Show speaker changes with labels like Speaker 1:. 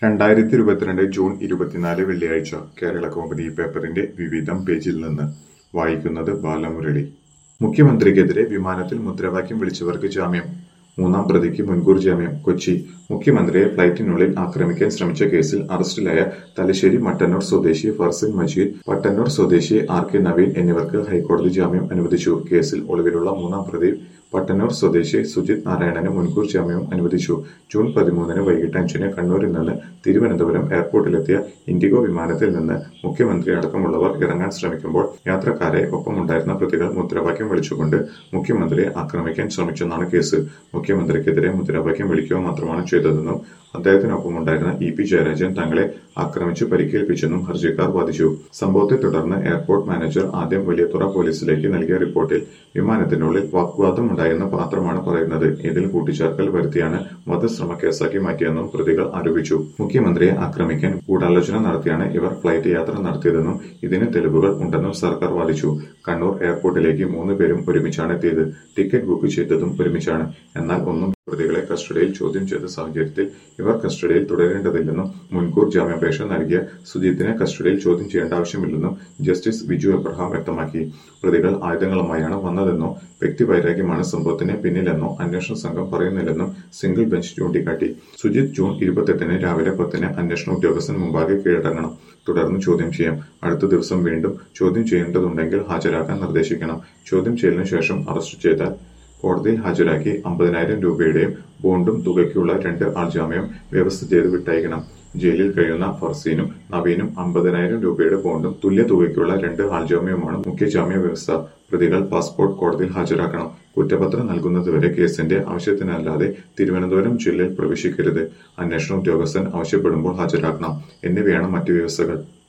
Speaker 1: രണ്ടായിരത്തി ഇരുപത്തിരണ്ട് ജൂൺ ഇരുപത്തിനാല് വെള്ളിയാഴ്ച കേരള കൗമുദി പേപ്പറിന്റെ വിവിധം പേജിൽ നിന്ന് വായിക്കുന്നത് ബാലമുരളി മുഖ്യമന്ത്രിക്കെതിരെ വിമാനത്തിൽ മുദ്രാവാക്യം വിളിച്ചവർക്ക് ജാമ്യം മൂന്നാം പ്രതിക്ക് മുൻകൂർ ജാമ്യം കൊച്ചി മുഖ്യമന്ത്രിയെ ഫ്ളൈറ്റിനുള്ളിൽ ആക്രമിക്കാൻ ശ്രമിച്ച കേസിൽ അറസ്റ്റിലായ തലശ്ശേരി മട്ടന്നൂർ സ്വദേശി ഫർസിൻ മജീദ് പട്ടന്നൂർ സ്വദേശി ആർ കെ നവീൻ എന്നിവർക്ക് ഹൈക്കോടതി ജാമ്യം അനുവദിച്ചു കേസിൽ ഒളിവിലുള്ള മൂന്നാം പ്രതി പട്ടന്നൂർ സ്വദേശി സുജിത് നാരായണന് മുൻകൂർ ജാമ്യവും അനുവദിച്ചു ജൂൺ പതിമൂന്നിന് വൈകിട്ട് അഞ്ചിന് കണ്ണൂരിൽ നിന്ന് തിരുവനന്തപുരം എയർപോർട്ടിലെത്തിയ ഇൻഡിഗോ വിമാനത്തിൽ നിന്ന് മുഖ്യമന്ത്രി അടക്കമുള്ളവർ ഇറങ്ങാൻ ശ്രമിക്കുമ്പോൾ യാത്രക്കാരെ ഒപ്പമുണ്ടായിരുന്ന പ്രതികൾ മുദ്രാവാക്യം വിളിച്ചുകൊണ്ട് മുഖ്യമന്ത്രിയെ ആക്രമിക്കാൻ ശ്രമിച്ചെന്നാണ് കേസ് മുഖ്യമന്ത്രിക്കെതിരെ മുദ്രാവാക്യം വിളിക്കുക മാത്രമാണ് ചെയ്തതെന്നും അദ്ദേഹത്തിനൊപ്പമുണ്ടായിരുന്ന ഇ പി ജയരാജൻ തങ്ങളെ ആക്രമിച്ചു പരിക്കേൽപ്പിച്ചെന്നും ഹർജിക്കാർ വാദിച്ചു സംഭവത്തെ തുടർന്ന് എയർപോർട്ട് മാനേജർ ആദ്യം വലിയതുറ പോലീസിലേക്ക് നൽകിയ റിപ്പോർട്ടിൽ വിമാനത്തിനുള്ളിൽ വാഗ്വാദമുണ്ടായെന്ന മാത്രമാണ് പറയുന്നത് ഇതിൽ കൂട്ടിച്ചേർക്കൽ വരുത്തിയാണ് വധശ്രമ കേസാക്കി മാറ്റിയെന്നും പ്രതികൾ ആരോപിച്ചു മുഖ്യമന്ത്രിയെ ആക്രമിക്കാൻ ഗൂഢാലോചന നടത്തിയാണ് ഇവർ ഫ്ലൈറ്റ് യാത്ര നടത്തിയതെന്നും ഇതിന് തെളിവുകൾ ഉണ്ടെന്നും സർക്കാർ വാദിച്ചു കണ്ണൂർ എയർപോർട്ടിലേക്ക് മൂന്ന് പേരും ഒരുമിച്ചാണ് എത്തിയത് ടിക്കറ്റ് ബുക്ക് ചെയ്തതും ഒരുമിച്ചാണ് എന്നാൽ ഒന്നും പ്രതികളെ കസ്റ്റഡിയിൽ ചോദ്യം ചെയ്ത സാഹചര്യത്തിൽ ഇവർ കസ്റ്റഡിയിൽ തുടരേണ്ടതില്ലെന്നും മുൻകൂർ ജാമ്യാപേക്ഷ നൽകിയ സുജിത്തിനെ കസ്റ്റഡിയിൽ ചോദ്യം ചെയ്യേണ്ട ആവശ്യമില്ലെന്നും ജസ്റ്റിസ് ബിജു എബ്രഹാം വ്യക്തമാക്കി പ്രതികൾ ആയുധങ്ങളുമായാണ് വന്നതെന്നോ വ്യക്തിവൈരാഗ്യമാണ് സംഭവത്തിന് പിന്നിലെന്നോ അന്വേഷണ സംഘം പറയുന്നില്ലെന്നും സിംഗിൾ ബെഞ്ച് ചൂണ്ടിക്കാട്ടി സുജിത് ജൂൺ ഇരുപത്തെട്ടിന് രാവിലെ പത്തിന് അന്വേഷണ ഉദ്യോഗസ്ഥൻ മുമ്പാകെ കീഴടങ്ങണം തുടർന്ന് ചോദ്യം ചെയ്യാം അടുത്ത ദിവസം വീണ്ടും ചോദ്യം ചെയ്യേണ്ടതുണ്ടെങ്കിൽ ഹാജരാക്കാൻ നിർദ്ദേശിക്കണം ചോദ്യം ചെയ്യലിനു ശേഷം അറസ്റ്റ് ചെയ്താൽ കോടതിയിൽ ഹാജരാക്കി അമ്പതിനായിരം രൂപയുടെയും ബോണ്ടും തുകയ്ക്കുള്ള രണ്ട് ആൾ ജാമ്യം വ്യവസ്ഥ ചെയ്ത് വിട്ടയക്കണം ജയിലിൽ കഴിയുന്ന ഫർസീനും നവീനും അമ്പതിനായിരം രൂപയുടെ ബോണ്ടും തുല്യ തുകയ്ക്കുള്ള രണ്ട് ആൾ ജാമ്യവുമാണ് മുഖ്യ ജാമ്യ വ്യവസ്ഥ പ്രതികൾ പാസ്പോർട്ട് കോടതിയിൽ ഹാജരാക്കണം കുറ്റപത്രം നൽകുന്നതുവരെ കേസിന്റെ ആവശ്യത്തിനല്ലാതെ തിരുവനന്തപുരം ജില്ലയിൽ പ്രവേശിക്കരുത് അന്വേഷണ ഉദ്യോഗസ്ഥൻ ആവശ്യപ്പെടുമ്പോൾ ഹാജരാക്കണം എന്നിവയാണ് മറ്റു വ്യവസ്ഥകൾ